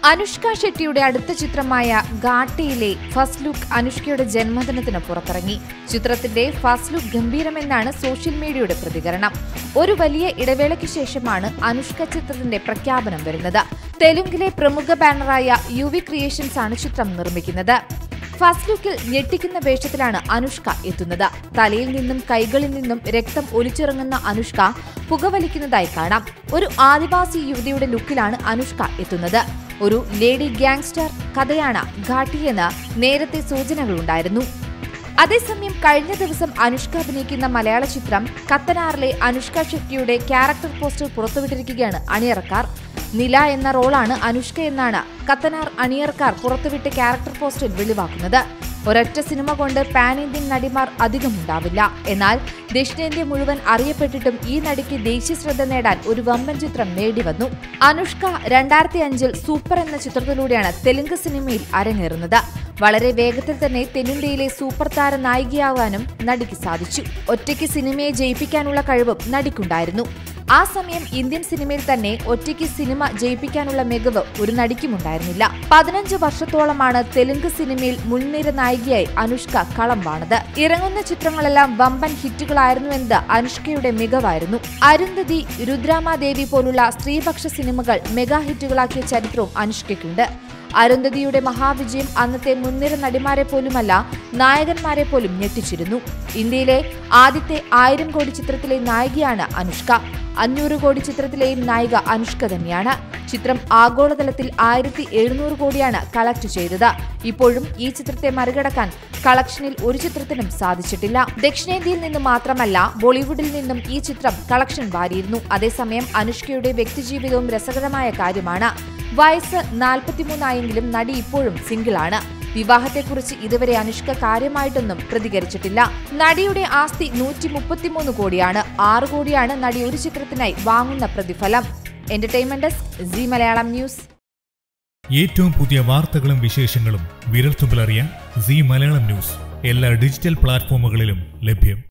അനുഷ്ക ഷെട്ടിയുടെ അടുത്ത ചിത്രമായ ഘാട്ടിയിലെ first look അനുഷ്കയുടെ ജന്മദിനത്തിന് പുറത്തിറങ്ങി ചിത്രത്തിന്റെ ഫസ്റ്റ് ലുക്ക് ഗംഭീരമെന്നാണ് സോഷ്യൽ മീഡിയയുടെ പ്രതികരണം ഒരു വലിയ ഇടവേളയ്ക്ക് ശേഷമാണ് അനുഷ്ക ചിത്രത്തിന്റെ പ്രഖ്യാപനം വരുന്നത് തെലുങ്കിലെ പ്രമുഖ ബാനറായ യു വി ക്രിയേഷൻസ് ആണ് ചിത്രം നിർമ്മിക്കുന്നത് ഫസ്റ്റ് ലുക്കിൽ ഞെട്ടിക്കുന്ന വേഷത്തിലാണ് അനുഷ്ക എത്തുന്നത് തലയിൽ നിന്നും കൈകളിൽ നിന്നും രക്തം ഒലിച്ചിറങ്ങുന്ന അനുഷ്ക പുകവലിക്കുന്നതായി കാണാം ഒരു ആദിവാസി യുവതിയുടെ ലുക്കിലാണ് അനുഷ്ക എത്തുന്നത് ഒരു ലേഡി ഗ്യാങ്സ്റ്റർ കഥയാണ് ഘാട്ടിയെന്ന് നേരത്തെ സൂചനകളുണ്ടായിരുന്നു അതേസമയം കഴിഞ്ഞ ദിവസം അനുഷ്ക അഭിനയിക്കുന്ന മലയാള ചിത്രം കത്തനാറിലെ അനുഷ്ക ഷെട്ടിയുടെ ക്യാരക്ടർ പോസ്റ്റർ പുറത്തുവിട്ടിരിക്കുകയാണ് അണിയറക്കാർ നില എന്ന റോളാണ് അനുഷ്ക എന്നാണ് കത്തനാർ അണിയർക്കാർ പുറത്തുവിട്ട ക്യാരക്ടർ പോസ്റ്ററിൽ വെളിവാക്കുന്നത് ഒരൊറ്റ സിനിമ കൊണ്ട് പാൻ ഇന്ത്യൻ നടിമാർ അധികമുണ്ടാവില്ല എന്നാൽ ദക്ഷിണേന്ത്യ മുഴുവൻ അറിയപ്പെട്ടിട്ടും ഈ നടിക്ക് ദേശീയ ശ്രദ്ധ നേടാൻ ഒരു വമ്പൻ ചിത്രം നേടിവന്നു അനുഷ്ക രണ്ടായിരത്തി അഞ്ചിൽ സൂപ്പർ എന്ന ചിത്രത്തിലൂടെയാണ് തെലുങ്ക് സിനിമയിൽ അരങ്ങേറുന്നത് വളരെ വേഗത്തിൽ തന്നെ തെന്നിന്ത്യയിലെ സൂപ്പർ താര നായികയാവാനും നടിക്ക് സാധിച്ചു ഒറ്റയ്ക്ക് സിനിമയെ ജയിപ്പിക്കാനുള്ള കഴിവും നടിക്കുണ്ടായിരുന്നു ആ സമയം ഇന്ത്യൻ സിനിമയിൽ തന്നെ ഒറ്റയ്ക്ക് സിനിമ ജയിപ്പിക്കാനുള്ള മികവ് ഒരു നടിക്കുമുണ്ടായിരുന്നില്ല പതിനഞ്ച് വർഷത്തോളമാണ് തെലുങ്ക് സിനിമയിൽ മുൻനിര നായികയായി അനുഷ്ക കളം വാണത് ഇറങ്ങുന്ന ചിത്രങ്ങളെല്ലാം വമ്പൻ ഹിറ്റുകളായിരുന്നുവെന്നത് അനുഷ്കയുടെ മികവായിരുന്നു അരുന്ധതി രുദ്രാമാദേവി പോലുള്ള സ്ത്രീപക്ഷ സിനിമകൾ മെഗാ ഹിറ്റുകളാക്കിയ ചരിത്രവും അനുഷ്കയ്ക്കുണ്ട് അരുന്ധതിയുടെ മഹാവിജയം അന്നത്തെ മുൻനിര നടിമാരെ പോലുമല്ല നായകന്മാരെ പോലും ഞെട്ടിച്ചിരുന്നു ഇന്ത്യയിലെ ആദ്യത്തെ ആയിരം കോടി ചിത്രത്തിലെ നായികയാണ് അനുഷ്ക അഞ്ഞൂറ് കോടി ചിത്രത്തിലെയും നായിക അനുഷ്ക തന്നെയാണ് ചിത്രം ആഗോളതലത്തിൽ ആയിരത്തി എഴുന്നൂറ് കോടിയാണ് കളക്ട് ചെയ്തത് ഇപ്പോഴും ഈ ചിത്രത്തെ മറികടക്കാൻ കളക്ഷനിൽ ഒരു ചിത്രത്തിനും സാധിച്ചിട്ടില്ല ദക്ഷിണേന്ത്യയിൽ നിന്ന് മാത്രമല്ല ബോളിവുഡിൽ നിന്നും ഈ ചിത്രം കളക്ഷൻ വാരിയിരുന്നു അതേസമയം അനുഷ്കയുടെ വ്യക്തിജീവിതവും രസകരമായ കാര്യമാണ് വയസ്സ് നാൽപ്പത്തിമൂന്നായെങ്കിലും നടി ഇപ്പോഴും സിംഗിളാണ് വിവാഹത്തെക്കുറിച്ച് ഇതുവരെ അനുഷ്ക കാര്യമായിട്ടൊന്നും പ്രതികരിച്ചിട്ടില്ല നടിയുടെ ആസ്തി നൂറ്റി മുപ്പത്തിമൂന്ന് കോടിയാണ് ആറ് കോടിയാണ് നടി ഒരു ചിത്രത്തിനായി വാങ്ങുന്ന പ്രതിഫലം entertainment desk Zee Malayalam news ഏറ്റവും പുതിയ വാർത്തകളും വിശേഷങ്ങളും വിരൽത്തുമ്പിലറിയാൻ സി മലയാളം ന്യൂസ് എല്ലാ ഡിജിറ്റൽ പ്ലാറ്റ്ഫോമുകളിലും ലഭ്യം